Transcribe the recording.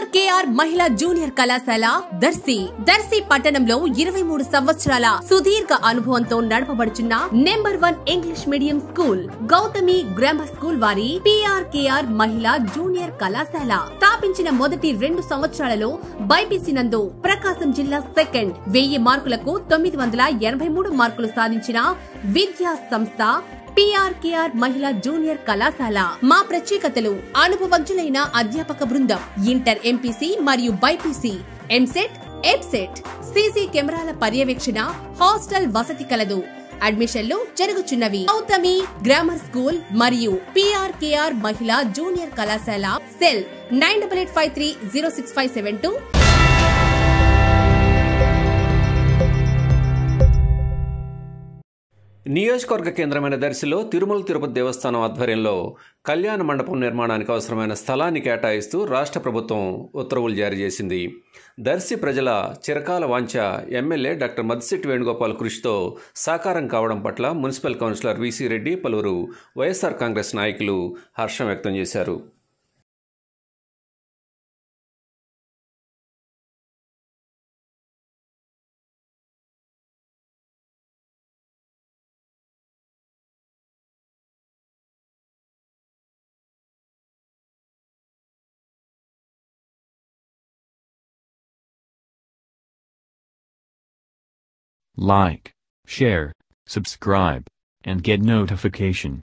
PRKR మహిళా junior కళాశాల దర్శి దర్శి పట్టణంలో ఇరవై మూడు సంవత్సరాల సుదీర్ఘ అనుభవంతో నడపబడుచున్న number one English medium school Gautami grammar school వారి పిఆర్కేఆర్ మహిళా జూనియర్ కళాశాల స్థాపించిన మొదటి రెండు సంవత్సరాలలో బైపీసీ నందు ప్రకాశం జిల్లా సెకండ్ వెయ్యి మార్కులకు తొమ్మిది వందల ఎనభై మూడు మార్కులు సాధించిన విద్యా సంస్థ పిఆర్కేఆర్ మహిళా జూనియర్ కళాశాల మా ప్రత్యేకతలు అనుభవజ్ఞులైన అధ్యాపక బృందం ఇంటర్ ఎంపీసీ మరియు బైపీసీ ఎంసెట్ ఎబ్సెట్ సీసీ కెమెరాల పర్యవేక్షణ హాస్టల్ వసతి కలదు అడ్మిషన్లు జరుగుచున్నవి గౌతమి గ్రామర్ స్కూల్ మరియు పిఆర్కేఆర్ మహిళా జూనియర్ కళాశాల cell nine double eight five three zero six five seven two నియోజకవర్గ కేంద్రమైన దర్శిలో తిరుమల తిరుపతి దేవస్థానం ఆధ్వర్యంలో కళ్యాణ మండపం నిర్మాణానికి అవసరమైన స్థలాన్ని కేటాయిస్తూ రాష్ట్ర ప్రభుత్వం ఉత్తర్వులు జారీ చేసింది దర్శి ప్రజల చిరకాల వాంఛ ఎమ్మెల్యే డాక్టర్ మద్దిశెట్టి వేణుగోపాల్ కృషితో సాకారం కావడం పట్ల మున్సిపల్ కౌన్సిలర్ వీసీ రెడ్డి పలువురు వైఎస్ఆర్ కాంగ్రెస్ నాయకులు హర్షం వ్యక్తం చేశారు Like, share, subscribe, and get notification.